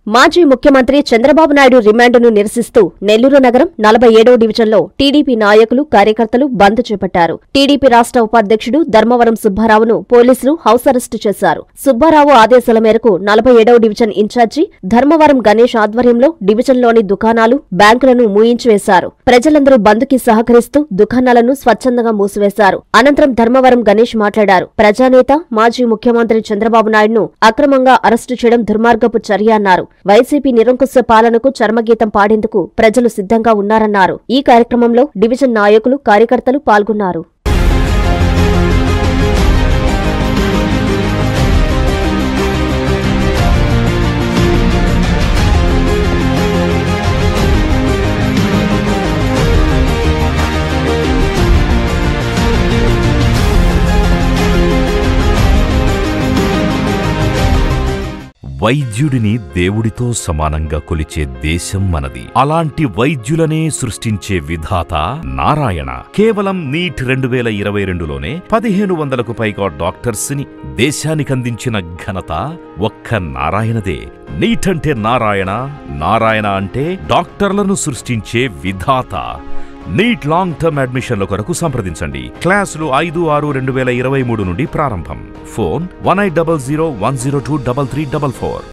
మాజీ ముఖ్యమంత్రి చంద్రబాబు నాయుడు రిమాండ్ను నిరసిస్తూ నెల్లూరు నగరం నలభై ఏడవ డివిజన్లో టీడీపీ నాయకులు కార్యకర్తలు బంద్ చేపట్టారు టీడీపీ రాష్ట్ర ఉపాధ్యక్షుడు ధర్మవరం సుబ్బారావును పోలీసులు హౌస్ అరెస్టు చేశారు సుబ్బారావు ఆదేశాల మేరకు నలభై ఏడవ డివిజన్ ఇన్ఛార్జి ధర్మవరం గణేష్ ఆధ్వర్యంలో డివిజన్లోని దుకాణాలు బ్యాంకులను మూయించివేశారు ప్రజలందరూ బంద్కి సహకరిస్తూ దుకాణాలను స్వచ్ఛందంగా మూసివేశారు అనంతరం ధర్మవరం గణేష్ మాట్లాడారు ప్రజానేత మాజీ ముఖ్యమంత్రి చంద్రబాబు నాయుడును అక్రమంగా అరెస్టు చేయడం దుర్మార్గపు చర్య అన్నారు వైసీపీ నిరంకుశ పాలనకు చర్మగీతం పాడేందుకు ప్రజలు సిద్ధంగా ఉన్నారన్నారు ఈ కార్యక్రమంలో డివిజన్ నాయకులు కార్యకర్తలు పాల్గొన్నారు వైద్యుడిని దేవుడితో సమానంగా కొలిచే దేశం మనది అలాంటి వైద్యులనే సృష్టించే విధాత నారాయణ కేవలం నీట్ రెండు వేల ఇరవై రెండులోనే పదిహేను వందలకు పైగా డాక్టర్స్ ని దేశానికి అందించిన ఘనత ఒక్క నారాయణదే నీట్ అంటే నారాయణ నారాయణ అంటే డాక్టర్లను సృష్టించే విధాత నీట్ లాంగ్ టర్మ్ అడ్మిషన్ల కొరకు సంప్రదించండి క్లాసులు ఐదు ఆరు రెండు వేల ఇరవై మూడు నుండి ప్రారంభం phone one eight double zero one zero two double three double four